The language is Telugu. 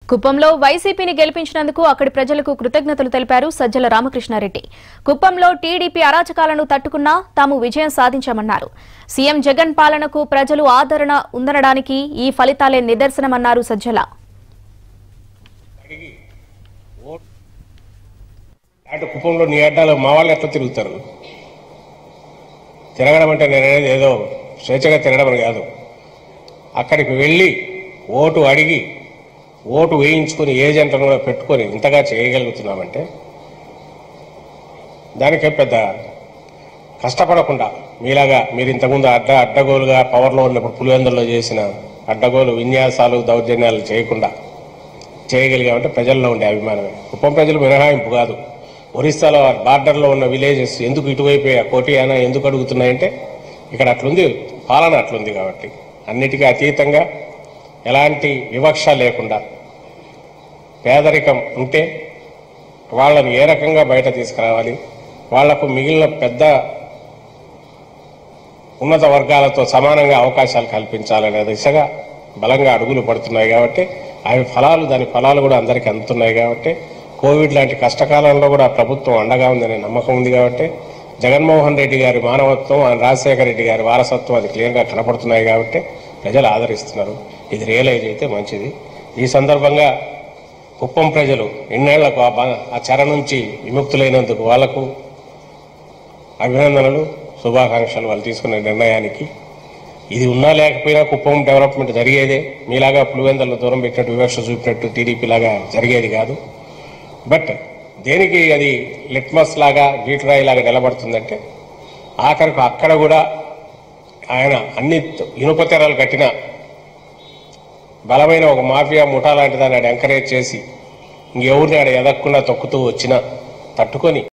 కుప్పంలో వైసీపీని గెలిపించినందుకు అక్కడి ప్రజలకు కృతజ్ఞతలు తెలిపారు సజ్జల రామకృష్ణారెడ్డి కుప్పంలో టీడీపీ అరాచకాలను తట్టుకున్నా తాము విజయం సాధించామన్నారు సీఎం జగన్ పాలనకు ప్రజలు ఆదరణ ఉందనడానికి ఈ ఫలితాలే నిదర్శనమన్నారు సజ్జల అటు కుప్పంలో నీ అడ్డాలు మా వాళ్ళు ఎట్లా తిరుగుతారు తిరగడం అంటే నేను అనేది ఏదో స్వేచ్ఛగా తిరగడం అని కాదు అక్కడికి వెళ్ళి ఓటు అడిగి ఓటు వేయించుకొని ఏజెంట్లను కూడా పెట్టుకొని ఇంతగా చేయగలుగుతున్నామంటే దానికే పెద్ద కష్టపడకుండా మీలాగా మీరు ఇంతకుముందు అడ్డ అడ్డగోలుగా పవర్లో ఉన్నప్పుడు పులివెందుల్లో చేసిన అడ్డగోలు విన్యాసాలు దౌర్జన్యాలు చేయకుండా చేయగలిగామంటే ప్రజల్లో ఉండే అభిమానమే కుప్పం ప్రజలు మినహాయింపు కాదు ఒరిస్సాలో బార్డర్లో ఉన్న విలేజెస్ ఎందుకు ఇటువైపు కోటియానా ఎందుకు అడుగుతున్నాయంటే ఇక్కడ అట్లుంది పాలన అట్లుంది కాబట్టి అన్నిటికీ అతీతంగా ఎలాంటి వివక్ష లేకుండా పేదరికం ఉంటే వాళ్ళని ఏ రకంగా బయట తీసుకురావాలి వాళ్లకు మిగిలిన పెద్ద ఉన్నత వర్గాలతో సమానంగా అవకాశాలు కల్పించాలనే దిశగా బలంగా అడుగులు పడుతున్నాయి కాబట్టి అవి ఫలాలు దాని ఫలాలు కూడా అందరికీ అందుతున్నాయి కాబట్టి కోవిడ్ లాంటి కష్టకాలంలో కూడా ప్రభుత్వం అండగా ఉందనే నమ్మకం ఉంది కాబట్టి జగన్మోహన్ రెడ్డి గారి మానవత్వం ఆయన రాజశేఖర రెడ్డి గారి వారసత్వం అది క్లియర్గా కనపడుతున్నాయి కాబట్టి ప్రజలు ఆదరిస్తున్నారు ఇది రియలైజ్ అయితే మంచిది ఈ సందర్భంగా కుప్పం ప్రజలు ఇన్నేళ్లకు ఆ బ- ఆ చెర నుంచి విముక్తులైనందుకు వాళ్లకు అభినందనలు శుభాకాంక్షలు వాళ్ళు తీసుకున్న నిర్ణయానికి ఇది ఉన్నా లేకపోయినా కుప్పం డెవలప్మెంట్ జరిగేదే మీలాగా పులివెందలను దూరం పెట్టినట్టు వివక్ష చూపినట్టు టీడీపీ లాగా జరిగేది కాదు బట్ దేనికి అది లిట్మస్ లాగా గీటరాయి లాగా నిలబడుతుందంటే ఆఖరికి అక్కడ కూడా ఆయన అన్ని ఇనుప తెరలు కట్టిన బలమైన ఒక మాఫియా ముఠా లాంటి దాన్ని ఆడ ఎంకరేజ్ చేసి ఇంకెవరిని ఆడ ఎదగకుండా తొక్కుతూ వచ్చినా తట్టుకొని